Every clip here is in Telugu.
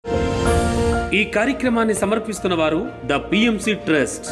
ఈ కార్యక్రమాన్ని సమర్పిస్తున్న వారు ద పిఎంసి ట్రస్ట్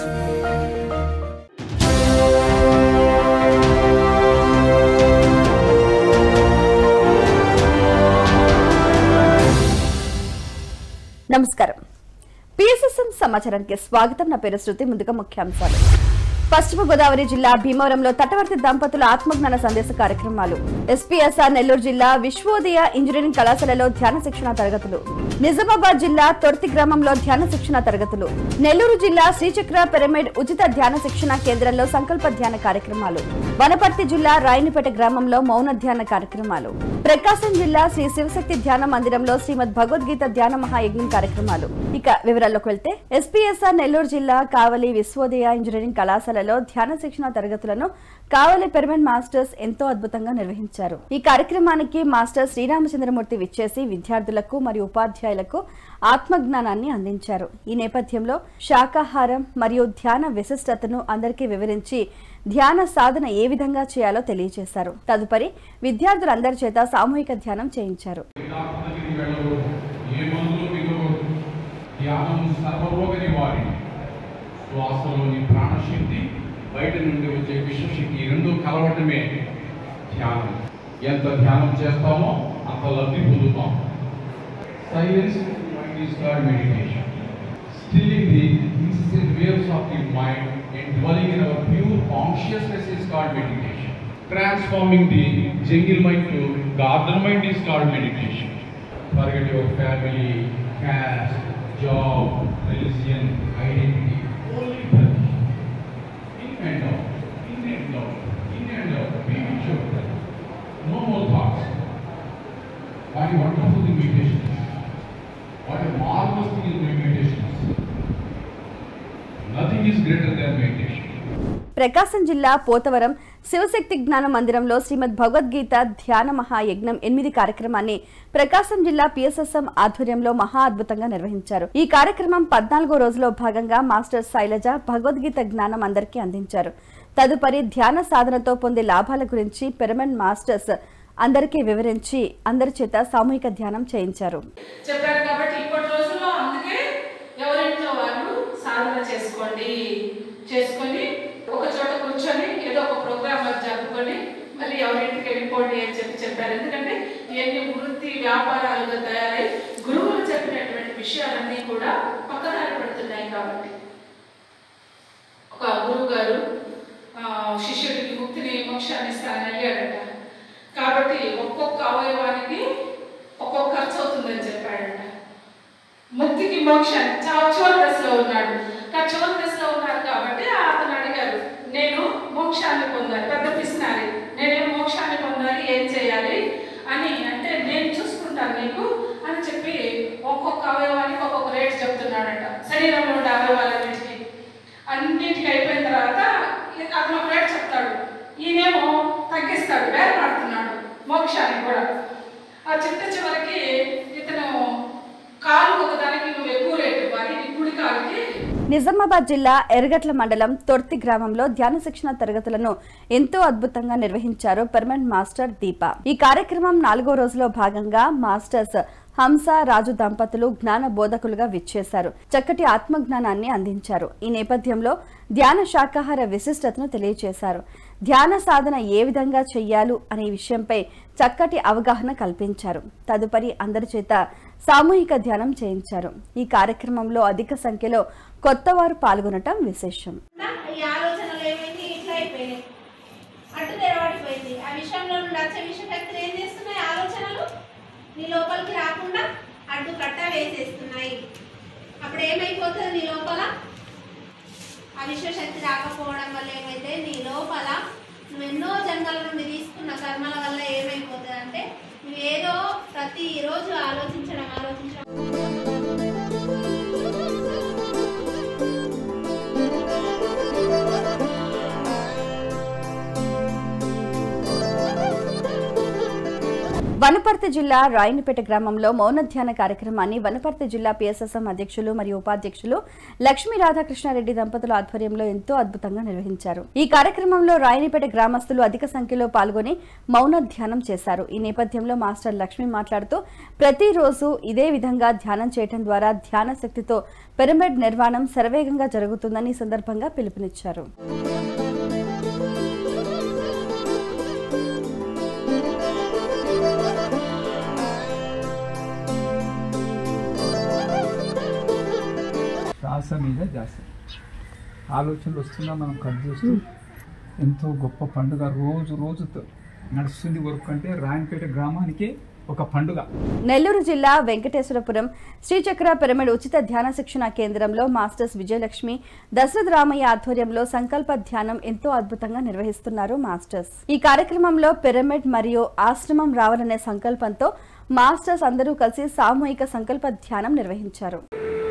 నమస్కారం పిఎస్ఎస్ఎం సమాచారానికి స్వాగతం నా పేరు శృతి ముందుగా ముఖ్యాంశాలు పశ్చిమ గోదావరి జిల్లా భీమవరంలో తటవర్తి దంపతుల ఆత్మజ్ఞాన సందేశ కార్యక్రమాలు ఎస్పీఎస్ఆర్ నెల్లూరు జిల్లా విశ్వోదయ ఇంజనీరింగ్ కళాశాలలో ధ్యాన శిక్షణ తరగతులు నిజామాబాద్ జిల్లా తొర్తి గ్రామంలో ధ్యాన శిక్షణ తరగతులు నెల్లూరు జిల్లా శ్రీచక్ర పిరమిడ్ ఉచిత ధ్యాన శిక్షణ కేంద్రంలో సంకల్ప ధ్యాన కార్యక్రమాలు వనపర్తి జిల్లా రాయనిపేట గ్రామంలో మౌన ధ్యాన కార్యక్రమాలు ప్రకాశం జిల్లా శ్రీ శివశక్తి ధ్యాన మందిరంలో శ్రీమద్ భగవద్గీత ధ్యాన మహాయజ్ఞం కార్యక్రమాలు ఇక వివరాల్లోకి వెళ్తే ఎస్పీఎస్ఆర్ నెల్లూరు జిల్లా కావలి విశ్వోదయ ఇంజనీరింగ్ కళాశాలలో ధ్యాన శిక్షణ తరగతులను కావలి పిరమిడ్ మాస్టర్స్ ఎంతో అద్భుతంగా నిర్వహించారు ఈ కార్యక్రమానికి మాస్టర్ శ్రీరామచంద్రమూర్తి విచ్చేసి విద్యార్థులకు మరియు ఉపాధ్యాయులకు ఆత్మజ్ఞానాన్ని అందించారు ఈ నేపథ్యంలో శాకాహారం మరియు ధ్యాన విశిష్టతను అందరికీ వివరించి ధ్యాన సాధన ఏ విధంగా చేయాలో తెలియజేశారు తదుపరి విద్యార్థులందరి చేత సామూహిక ధ్యానం చేయించారు డాక్టర్లకి వెళ్ళకూడదు ఏ మందులు మిగకూడదు ధ్యానం సర్వరోగ నివారి శ్వాసలోని ప్రాణశక్తి బయట నుండి వచ్చే విశ్వశక్తి ఈ రెండు కలవటమే ధ్యానం ఎంత ధ్యానం చేస్తామో అంత లబ్ధి పొందుతాం silence mind is called meditation Stilling the incessant waves of the mind and dwelling in our pure consciousness is called meditation. Transforming the jungle mind to garden mind is called meditation. Forget your family, caste, job, religion, identity. Only breath. In and out, in and out, in and out. Be with your breath. No more thoughts. What a wonderful thing meditation is. What a marvelous thing is meditation is. Nothing is greater than meditation. Prakasam జిల్లా పోతవరం శివశక్తి జ్ఞాన మందిరంలో శ్రీమద్ భగవద్గీత ధ్యాన మహాయజ్ఞం ఎనిమిది కార్యక్రమాన్ని ప్రకాశం జిల్లా పిఎస్ఎస్ఎం ఆధ్వర్యంలో మహా అద్భుతంగా నిర్వహించారు ఈ కార్యక్రమం పద్నాలుగో రోజులో భాగంగా మాస్టర్ శైలజ భగవద్గీత జ్ఞానం అందరికీ అందించారు తదుపరి ధ్యాన సాధనతో పొందే లాభాల గురించి పిరమిడ్ మాస్టర్స్ అందరికీ వివరించి అందరి చేత సామూహిక ధ్యానం చేయించారు చెప్పారు కాబట్టి ఇప్పటి రోజుల్లో అందుకే ఎవరింట్లో వాళ్ళు సాధన చేసుకోండి చేసుకొని ఒక చోట కూర్చొని ఏదో ఒక ప్రోగ్రామ్ జరుపుకొని మళ్ళీ ఎవరింటికి వెళ్ళిపోండి అని చెప్పి చెప్పారు ఎందుకంటే ఇవన్నీ వృత్తి వ్యాపారాలుగా తయారై గురువులు చెప్పినటువంటి విషయాలన్నీ కూడా పక్కదారి పడుతున్నాయి కాబట్టి ఒక గురువు గారు ఆ, శిష్యుడికి ముక్తిని మోక్షాన్ని ఇస్తానని అడిగాడట కాబట్టి ఒక్కొక్క అవయవానికి ఒక్కొక్క ఖర్చు అవుతుందని చెప్పాడట ముక్తికి మోక్షాన్ని చా- చివరి దశలో ఉన్నాడు కానీ చివరి దశలో ఉన్నాడు కాబట్టి అతను అడిగారు నేను మోక్షాన్ని పొందాలి పెద్ద పిసినారి నేనేం మోక్షాన్ని పొందాలి ఏం చేయాలి అని అంటే నేను చూసుకుంటాను నీకు అని చెప్పి ఒక్కొక్క అవయవానికి ఒక్కొక్క రేట్ చెప్తున్నాడట శరీరంలో ఉండే అవయవాలన్నిటికీ అన్నిటికీ అయిపోయిన తర్వాత ఇక అతను ఒక రేట్ చెప్తాడు ఈయనేమో తగ్గిస్తాడు వేరపడుతున్నాడు మోక్షాన్ని కూడా ఆ చిట్ట చివరికి ఇతను కాలు ఒకదానికి నువ్వు ఎక్కువ రేటు ఇవ్వాలి నీ కుడి కాలుకి నిజామాబాద్ జిల్లా ఎర్గట్ల మండలం తొర్తి గ్రామంలో ధ్యాన శిక్షణ తరగతులను ఎంతో అద్భుతంగా నిర్వహించారు పర్మనెంట్ మాస్టర్ దీప ఈ కార్యక్రమం నాలుగో రోజులో భాగంగా మాస్టర్స్ హంస రాజు దంపతులు జ్ఞాన బోధకులుగా విచ్చేశారు చక్కటి ఆత్మజ్ఞానాన్ని అందించారు ఈ నేపథ్యంలో ధ్యాన శాకాహార విశిష్టతను తెలియజేశారు ధ్యాన సాధన ఏ విధంగా చెయ్యాలు అనే విషయంపై చక్కటి అవగాహన కల్పించారు తదుపరి అందరి చేత సామూహిక ధ్యానం చేయించారు ఈ కార్యక్రమంలో అధిక సంఖ్యలో కొత్తవారు పాల్గొనటం విశేషం ఈ ఆలోచనలు ఏమైంది ఇట్లా అయిపోయినాయి అడ్డు తెరవడిపోయింది ఆ విషయంలో నుండి వచ్చే విషశక్తులు ఏం చేస్తున్నాయి ఆలోచనలు నీ లోపలికి రాకుండా అడ్డు కట్ట వేసేస్తున్నాయి అప్పుడు ఏమైపోతుంది నీ లోపల ఆ విశ్వశక్తి రాకపోవడం వల్ల ఏమైతే నీ లోపల నువ్వు ఎన్నో జన్మల నుండి తీసుకున్న కర్మల వల్ల ఏమైపోతుంది అంటే నువ్వు ఏదో ప్రతిరోజు ఆలోచించడం ఆలోచించడం వనపర్తి జిల్లా రాయనపేట గ్రామంలో మౌన ధ్యాన కార్యక్రమాన్ని వనపర్తి జిల్లా పిఎస్ఎస్ఎం అధ్యక్షులు మరియు ఉపాధ్యక్షులు లక్ష్మీ రాధాకృష్ణారెడ్డి దంపతుల ఆధ్వర్యంలో ఎంతో అద్భుతంగా నిర్వహించారు ఈ కార్యక్రమంలో రాయనపేట గ్రామస్తులు అధిక సంఖ్యలో పాల్గొని మౌన ధ్యానం చేశారు ఈ నేపథ్యంలో మాస్టర్ లక్ష్మి మాట్లాడుతూ ప్రతిరోజు ఇదే విధంగా ధ్యానం చేయడం ద్వారా ధ్యాన శక్తితో పిరమిడ్ నిర్మాణం శరవేగంగా జరుగుతుందని ఈ సందర్భంగా పిలుపునిచ్చారు శ్వాస మీద ధ్యాస ఆలోచనలు వస్తున్నా మనం కట్ చేస్తూ ఎంతో గొప్ప పండుగ రోజు రోజుతో నడుస్తుంది వర్క్ అంటే రాయనపేట గ్రామానికి ఒక పండుగ నెల్లూరు జిల్లా వెంకటేశ్వరపురం శ్రీచక్ర పిరమిడ్ ఉచిత ధ్యాన శిక్షణ కేంద్రంలో మాస్టర్స్ విజయలక్ష్మి దశరథ రామయ్య ఆధ్వర్యంలో సంకల్ప ధ్యానం ఎంతో అద్భుతంగా నిర్వహిస్తున్నారు మాస్టర్స్ ఈ కార్యక్రమంలో పిరమిడ్ మరియు ఆశ్రమం రావాలనే సంకల్పంతో మాస్టర్స్ అందరూ కలిసి సామూహిక సంకల్ప ధ్యానం నిర్వహించారు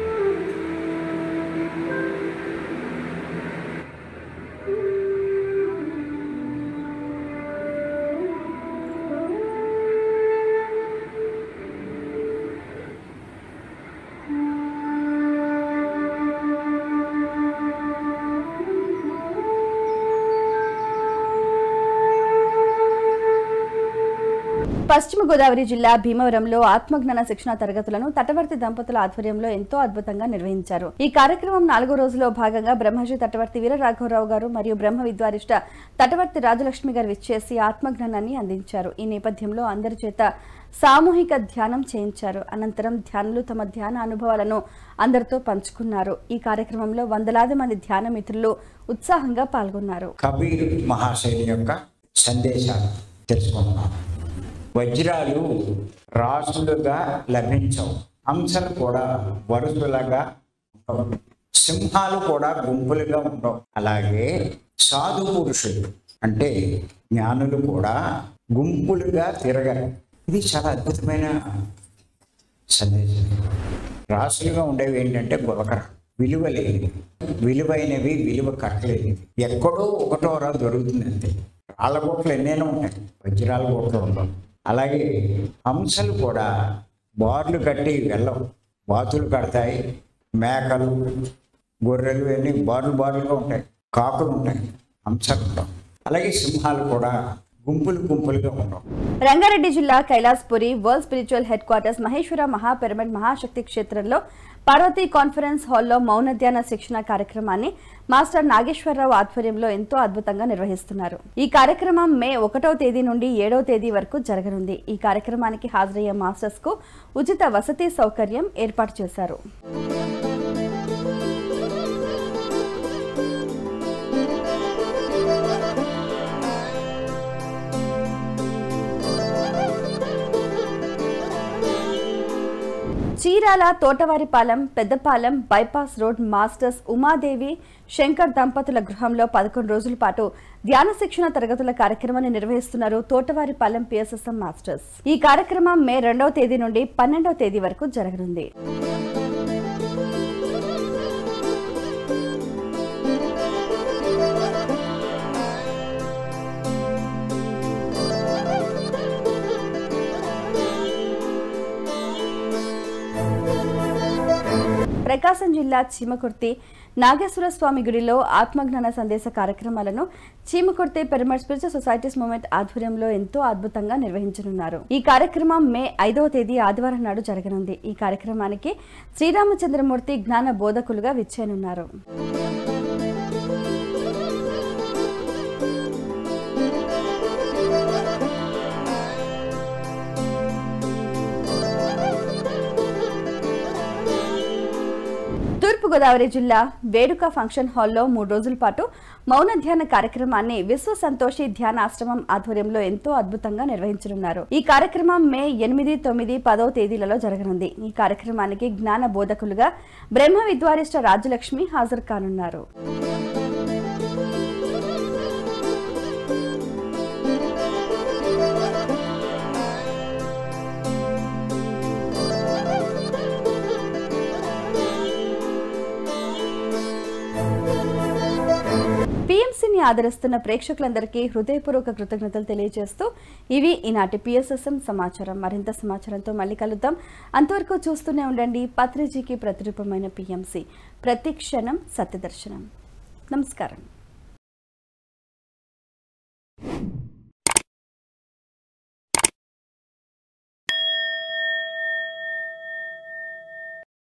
పశ్చిమ గోదావరి జిల్లా భీమవరంలో ఆత్మజ్ఞాన శిక్షణ తరగతులను తటవర్తి దంపతుల ఆధ్వర్యంలో ఎంతో అద్భుతంగా నిర్వహించారు ఈ కార్యక్రమం నాలుగో రోజులో భాగంగా బ్రహ్మజీ తటవర్తి వీర రాఘవరావు గారు మరియు బ్రహ్మ విద్వారిష్ట తటవర్తి రాజలక్ష్మి గారు విచ్చేసి ఆత్మజ్ఞానాన్ని అందించారు ఈ నేపథ్యంలో అందరి చేత సామూహిక ధ్యానం చేయించారు అనంతరం ధ్యానులు తమ ధ్యాన అనుభవాలను అందరితో పంచుకున్నారు ఈ కార్యక్రమంలో వందలాది మంది ధ్యాన మిత్రులు ఉత్సాహంగా పాల్గొన్నారు కబీర్ మహాశయుని యొక్క సందేశాలు తెలుసుకుంటున్నాం వజ్రాలు రాసులుగా లభించవు హంసలు కూడా వరుసలుగా ఉండవు సింహాలు కూడా గుంపులుగా ఉండవు అలాగే సాధు పురుషులు అంటే జ్ఞానులు కూడా గుంపులుగా తిరగరు ఇది చాలా అద్భుతమైన సందేశం రాసులుగా ఉండేవి ఏంటంటే గులకర విలువ లేనివి విలువైనవి విలువ కట్టలేనివి ఎక్కడో ఒకటో రా దొరుకుతుంది అంతే రాళ్ళ గోట్లు ఎన్నైనా ఉంటాయి వజ్రాల గోట్లు ఉండవు అలాగే హంసలు కూడా బార్లు కట్టి వెళ్ళవు బాతులు కడతాయి మేకలు గొర్రెలు అన్నీ బార్లు బార్లుగా ఉంటాయి కాకులు ఉంటాయి హంసలు ఉండవు అలాగే సింహాలు కూడా గుంపులు గుంపులుగా ఉండవు రంగారెడ్డి జిల్లా Kailashpuri world spiritual headquarters Maheshwara Mahapyramid Mahashakti క్షేత్రంలో పార్వతీ కాన్ఫరెన్స్ హాల్లో మౌన ధ్యాన శిక్షణ కార్యక్రమాన్ని మాస్టర్ నాగేశ్వరరావు ఆధ్వర్యంలో ఎంతో అద్భుతంగా నిర్వహిస్తున్నారు ఈ కార్యక్రమం మే ఒకటవ తేదీ నుండి ఏడవ తేదీ వరకు జరగనుంది ఈ కార్యక్రమానికి హాజరయ్యే మాస్టర్స్ కు ఉచిత వసతి సౌకర్యం ఏర్పాటు చేశారు Chirala Thotavaripalem Peddapalem bypass road masters Umadevi Shankar దంపతుల గృహంలో పదకొండు రోజుల పాటు ధ్యాన శిక్షణ తరగతుల కార్యక్రమాన్ని నిర్వహిస్తున్నారు తోటవారిపాలెం పిఎస్ఎస్ఎం మాస్టర్స్ ఈ కార్యక్రమం మే రెండవ తేదీ నుండి పన్నెండవ తేదీ వరకు జరగనుంది ప్రకాశం జిల్లా చీమకుర్తి నాగేశ్వర స్వామి గుడిలో ఆత్మజ్ఞాన సందేశ కార్యక్రమాలను Chimakurthi pyramid spiritual societies movement ఆధ్వర్యంలో ఎంతో అద్భుతంగా నిర్వహించనున్నారు ఈ కార్యక్రమం మే ఐదవ తేదీ ఆదివారం నాడు జరగనుంది ఈ కార్యక్రమానికి శ్రీరామచంద్రమూర్తి జ్ఞాన బోధకులుగా విచ్చేనున్నారు తూర్పుగోదావరి జిల్లా వేడుక ఫంక్షన్ హాల్లో మూడు రోజుల పాటు మౌన ధ్యాన కార్యక్రమాన్ని విశ్వ సంతోషి ధ్యాన ఆశ్రమం ఆధ్వర్యంలో ఎంతో అద్భుతంగా నిర్వహించనున్నారు ఈ కార్యక్రమం మే ఎనిమిది తొమ్మిది పదవ తేదీలలో జరగనుంది ఈ కార్యక్రమానికి జ్ఞాన బోధకులుగా బ్రహ్మ విద్వారిష్ట రాజలక్ష్మి హాజరు కానున్నారు పిఎంసిని ఆదరిస్తున్న ప్రేక్షకులందరికీ హృదయపూర్వక కృతజ్ఞతలు తెలియజేస్తూ ఇవి ఈనాటి పిఎస్ఎస్ఎం సమాచారం మరింత సమాచారంతో మళ్ళీ కలుద్దాం అంతవరకు చూస్తూనే ఉండండి పత్రిజీకి ప్రతిరూపమైన పిఎంసి ప్రతి క్షణం సత్యదర్శనం నమస్కారం